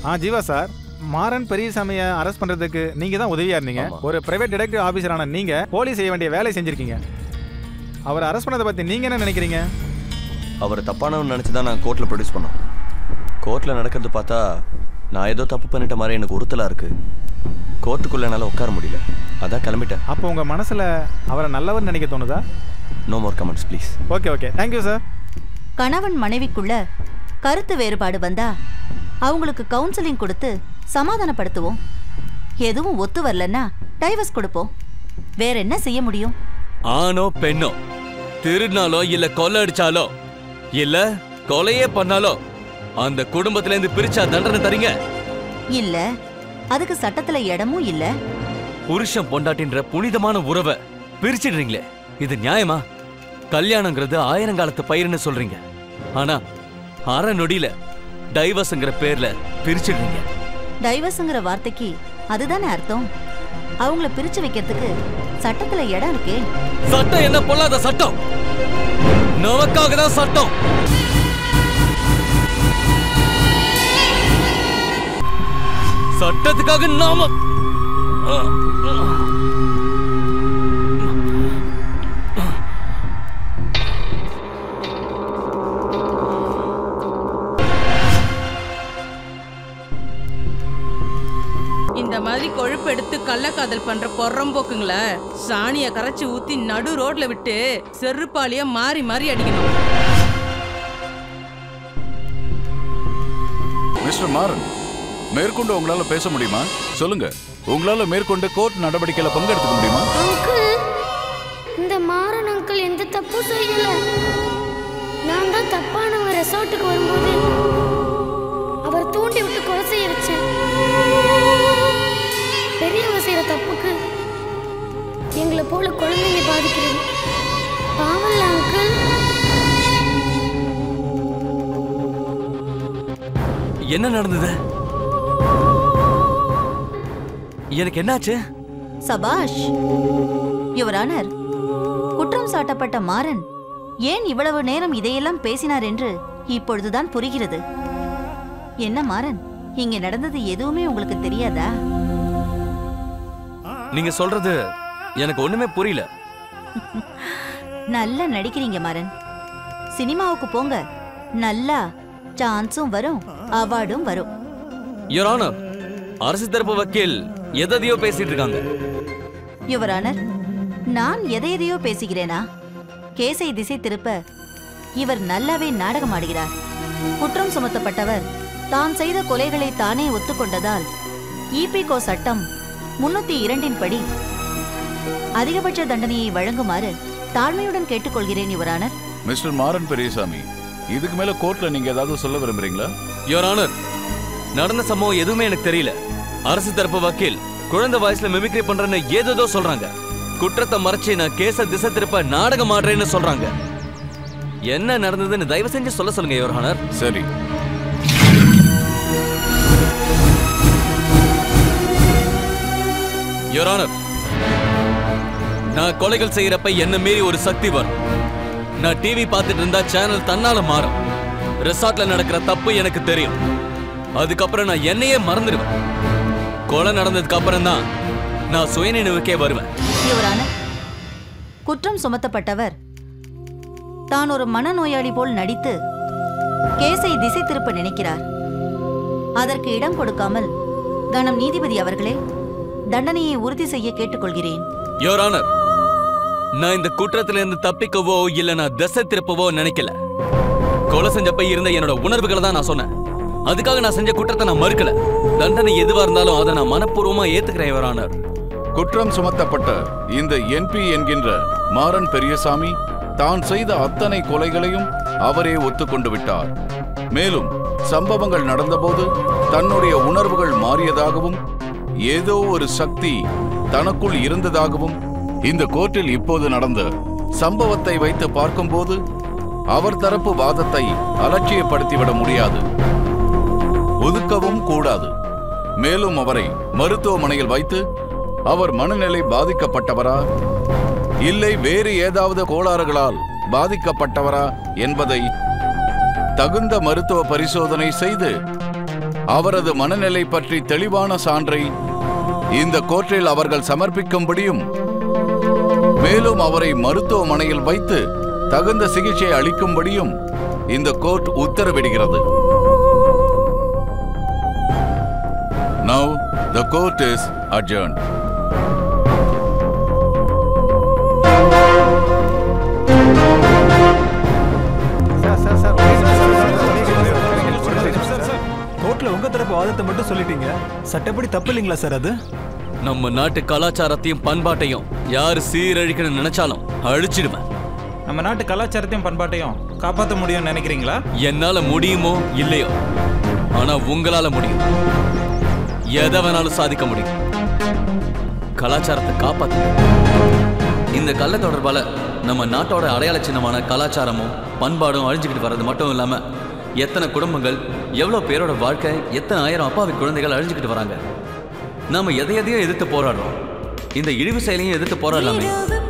ஆ Jeeva sir Maran பெரியசாமியை arrest பண்றதுக்கு நீங்க தான் உதவியா இருந்தீங்க ஆமா. ஒரு பிரைவேட் டிடெக்டிவ் ஆபீசரான நீங்க போலீஸ் செய்ய வேண்டிய வேலையை செஞ்சிருக்கீங்க அவரை அரெஸ்ட் பண்ணதை பத்தி நீங்க என்ன நினைக்கிறீங்க அவரை தப்பானவன் நினச்சி தான் நான் கோர்ட்டில் ப்ரொடியூஸ் பண்ணோம் கோர்ட்டில் நடக்கிறது பார்த்தா நான் ஏதோ தப்பு பண்ணிட்ட மாதிரி எனக்கு உறுத்தலாக இருக்கு கோர்ட்டுக்குள்ளே என்னால் உட்கார முடியல அதான் கிளம்பிட்டேன் அப்போ உங்க மனசுல அவரை நல்லவர் நினைக்க தோணுதா no more comments please okay okay thank you sir கணவன் மனைவிக்குள்ள கருத்து வேறுபாடு வந்தா அவங்களுக்கு கவுன்சிலிங் கொடுத்து சமாதானப்படுத்துவோம் எதுவும் ஒத்து வரலன்னா டைவர்ஸ் கொடுப்போம் வேற என்ன செய்ய முடியும் ஆணோ பெண்ணோ திருடினாலோ இல்ல கொள்ளை அடிச்சாலோ இல்ல கொலையே பண்ணாலோ அந்த குடும்பத்துல இருந்து பிரிச்சா தண்டனை தரீங்க இல்ல அதுக்கு சட்டத்துல இடமும் இல்ல புருஷன் பொண்டாட்டின்ற புனிதமான உறவை பிரிச்சிடுறீங்களே இது நியாயமா கல்யாணங்கிறது ஆயிரங்காலத்து பயிர்னு சொல்றீங்க ஆனா அரை நொடியில டைவர்ஸ்ங்கிற பேர்ல பிரிச்சிடுறீங்க டைவர்ஸ்ங்கிற வார்த்தைக்கு அதுதானே அர்த்தம் அவங்கள பிரிச்சு வைக்கிறதுக்கு சட்டத்துல இடம் இருக்கே சட்டம் என்ன பொல்லாத சட்டம் நமக்காக தான் சட்டம் சட்டத்துக்காக நாம இந்த மாதிரி கொழுப்பு எடுத்து கள்ளக்காதல் பண்ற பொறம்போக்குங்கள சாணிய கரைச்சு ஊத்தி நடு ரோட்ல விட்டு செருப்பாலிய மாறி மாறி அடிக்கணும் மிஸ்டர் மாறன் மேற்கொண்டு உங்களால பேச முடியுமா சொல்லுங்க உங்களால மேற்கொண்டு கோர்ட் நடவடிக்கையில பங்கெடுத்துக்க முடியுமா அங்கிள் இந்த மாறன் அங்கிள் எந்த தப்பும் செய்யல நான் தான் தப்பானவங்க ரெசார்ட்டுக்கு வரும்போது அவர் தூண்டி விட்டு கொலை செய்ய வச்சேன் பெரியவங்க செய்யற தப்புக்கு எங்களை போல குழந்தைங்க பாதிக்கிறது பாவல்ல அங்கிள் என்ன நடந்தது எனக்கு என்னாச்சு சபாஷ் யுவர் ஆனர் குற்றம் சாட்டப்பட்ட மாறன் ஏன் இவ்வளவு நேரம் இதையெல்லாம் பேசினார் என்று இப்பொழுதுதான் புரிகிறது என்ன மாறன் இங்க நடந்தது எதுவுமே உங்களுக்கு தெரியாதா நீங்க சொல்றது எனக்கு ஒண்ணுமே புரியல நல்லா நடிக்கிறீங்க மாறன் சினிமாவுக்கு போங்க நல்லா சான்ஸும் வரும் அவார்டும் வரும் யுவர் ஆனர் அரசு தரப்பு வக்கீல் எதையோ பேசிட்டு இருக்காங்க யுவர் ஆனர் நான் எதை எதையோ பேசுகிறேனா கேஸை திசை திருப்ப இவர் நல்லாவே நாடகம் ஆடுகிறார் குற்றம் சுமத்தப்பட்டவர் தான் செய்த கொலைகளை தானே ஒத்துக்கொண்டதால் இபிகோ சட்டம் முன்னூத்தி இரண்டின் படி அதிகபட்ச தண்டனையை வழங்குமாறு தாழ்மையுடன் கேட்டுக்கொள்கிறேன் your honour mister Maran Periyasamy இதுக்கு மேல கோர்ட்ல நீங்க ஏதாவது சொல்ல விரும்புறீங்களா யுவர் ஆனர் நடந்த சம்பவம் எதுவுமே எனக்கு தெரியல அரசு தரப்பு வக்கீல் குழந்தை வயசுல மிமிக்ரி பண்றேன்னு ஏதேதோ சொல்றாங்க குற்றத்தை மறைச்சு நான் கேஸ திசை திருப்ப நாடகம் ஆடுறேன்னு சொல்றாங்க என்ன நடந்ததுன்னு தயவு செஞ்சு சொல்ல சொல்லுங்க யுவர் ஆனர் சரி யுவர் ஆனர் நான் கொலைகள் செய்யறப்ப என்ன மீறி ஒரு சக்தி வரும் நான் டிவி பார்த்துட்டு இருந்தா சேனல் தன்னால மாறும் ரிசார்ட்ல நடக்கிற தப்பு எனக்கு தெரியும் அதுக்கப்புறம் நான் என்னையே மறந்துடுவேன் கொலை நடந்ததுக்கு அப்புறம் தான் நான் சுயநினைவுக்கே வருவேன் யுவர் ஆனர் குற்றம் சுமத்தப்பட்டவர் தான் ஒரு மனநோயாளி போல் நடித்து கேஸை திசை திருப்ப நினைக்கிறார் அதற்கு இடம் கொடுக்காமல் கணம் நீதிபதி அவர்களே தண்டனையை உறுதி செய்ய கேட்டுக்கொள்கிறேன் யுவர் ஆனர் நான் இந்த குற்றத்துல இருந்து தப்பிக்கவோ இல்ல நான் திசை திருப்பவோ நினைக்கல கொலை செஞ்சப்ப இருந்த என்னோட உணர்வுகளை தான் நான் சொன்னேன் அதுக்காக நான் செஞ்ச குற்றத்தை நான் மறுக்கல தண்டனை எதுவா இருந்தாலும் அதை நான் மனப்பூர்வமா ஏத்துக்கிறேன் யுவர் ஆனர் குற்றம் சுமத்தப்பட்ட இந்த என்பி என்கின்ற மாறன் பெரியசாமி தான் செய்த அத்தனை கொலைகளையும் அவரே ஒத்துக்கொண்டு விட்டார் மேலும் சம்பவங்கள் நடந்தபோது தன்னுடைய உணர்வுகள் மாறியதாகவும் ஏதோ ஒரு சக்தி தனக்குள் இருந்ததாகவும் இந்த கோர்ட்டில் இப்போது நடந்த சம்பவத்தை வைத்து பார்க்கும்போது அவர் தரப்பு வாதத்தை அலட்சியப்படுத்திவிட முடியாது ஒதுக்கவும் கூடாது மேலும் அவரை மருத்துவமனையில் வைத்து அவர் மனநிலை பாதிக்கப்பட்டவரா இல்லை வேறு ஏதாவது கோளாறுகளால் பாதிக்கப்பட்டவரா என்பதை தகுந்த மருத்துவ பரிசோதனை செய்து அவரது மனநிலை பற்றி தெளிவான சான்றை இந்த கோர்ட்டில் அவர்கள் சமர்ப்பிக்கும்படியும் மேலும் அவரை மருத்துவமனையில் வைத்து தகுந்த சிகிச்சை அளிக்கும்படியும் இந்த கோர்ட் உத்தரவிடுகிறது Now the court is adjourned. Sir sir sir sir sir கோர்ட்ல உங்க தரப்பு வாதத்தை மட்டும் சொல்லிட்டீங்க சட்டப்படி தப்பு இல்லைங்களா சார் அது நம்ம நாட்டு கலாச்சாரத்தையும் பண்பாட்டையும் யார் சீரழிக்கணும்னு நினைச்சாலும் அழிச்சிடுவேன் நம்ம நாட்டு கலாச்சாரத்தையும் பண்பாட்டையும் காப்பாற்ற முடியும்னு நினைக்கிறீங்களா என்னால முடியுமோ இல்லையோ ஆனா உங்களால முடியும் எதை வேணாலும் சாதிக்க முடியும் கலாச்சாரத்தை காப்பாத்து இந்த கள்ள தொடர்பால நம்ம நாட்டோட அடையாள சின்னமான கலாச்சாரமும் பண்பாடும் அழிஞ்சுக்கிட்டு வர்றது மட்டும் இல்லாம எத்தனை குடும்பங்கள் எவ்வளவு பேரோட வாழ்க்கை எத்தனை ஆயிரம் அப்பாவி குழந்தைகள் அழிஞ்சுக்கிட்டு வராங்க நாம எதை எதையோ எதிர்த்து போராடுறோம் இந்த இழிவு செயலையும் எதிர்த்து போராடலாமே